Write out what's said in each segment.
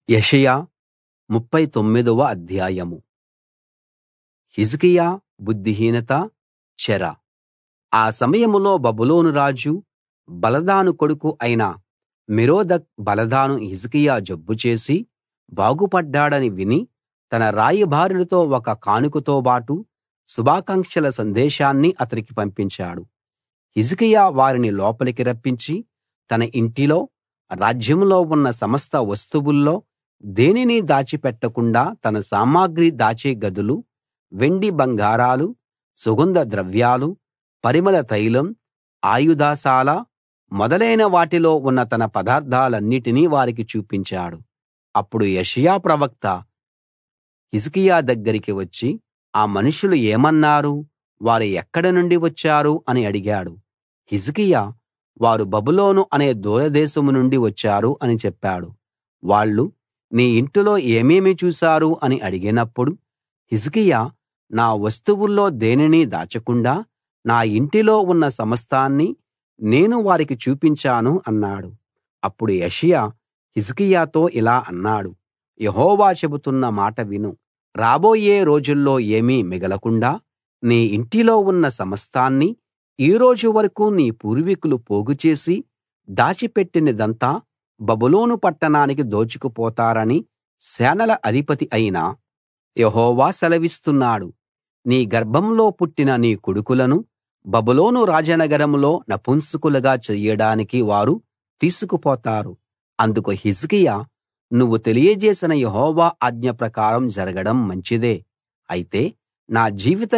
యెషయా ముప్ఫై తొమ్మిదవ అధ్యాయం హిజ్కియా బుద్ధిహీనత చెర ఆ సమయంలో బబులోను రాజు బలదాను కొడుకు అయిన మెరోదక్ బలదాను హిజ్కియా జబ్బు చేసి బాగుపడ్డాడని విని తన రాయబారులతో ఒక కానుకతోబాటు శుభాకాంక్షల సందేశాన్ని అతనికి పంపించాడు హిజ్కియా వారిని లోపలికి రప్పించి తన ఇంటిలో రాజ్యంలో ఉన్న సమస్త వస్తువుల్లో దేనినీ దాచిపెట్టకుండా తన సామగ్రి దాచే గదులు వెండి బంగారాలు సుగంధ ద్రవ్యాలు పరిమళ తైలం ఆయుధశాల మొదలైన వాటిలో ఉన్న తన పదార్థాలన్నిటినీ వారికి చూపించాడు అప్పుడు యెషయా ప్రవక్త హిజ్కియా దగ్గరికి వచ్చి ఆ మనుషులు ఏమన్నారు వారు ఎక్కడి నుండి వచ్చారు అని అడిగాడు హిజ్కియా వారు బబులోను అనే దూరదేశం నుండి వచ్చారు అని చెప్పాడు వాళ్ళు నీ ఇంటిలో ఏమేమి చూశారు అని అడిగినప్పుడు హిజ్కియా నా వస్తువుల్లో దేనినీ దాచకుండా నా ఇంటిలో ఉన్న సమస్తాన్నీ నేను వారికి చూపించాను అన్నాడు అప్పుడు యెషయా హిజ్కియాతో ఇలా అన్నాడు యెహోవా చెబుతున్న మాట విను రాబోయే రోజుల్లో ఏమీ మిగలకుండా నీ ఇంటిలో ఉన్న సమస్తాన్నీ ఈ రోజు వరకూ నీ పూర్వీకులు పోగుచేసి దాచిపెట్టినదంతా బబులోను పట్టణానికి దోచుకుపోతారని సేనల అధిపతి అయిన యెహోవా సెలవిస్తున్నాడు నీ గర్భంలో పుట్టిన నీ కొడుకులను బబులోను రాజనగరంలో నపుంసకులుగా చెయ్యడానికి వారు తీసుకుపోతారు అందుకు హిజ్కియా నువ్వు తెలియజేసిన యెహోవా ఆజ్ఞ ప్రకారం జరగడం మంచిదే అయితే నా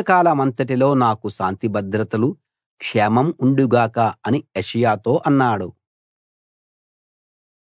జీవితకాలమంతటిలో నాకు శాంతిభద్రతలు క్షేమం ఉండుగాక అని యెషయాతో అన్నాడు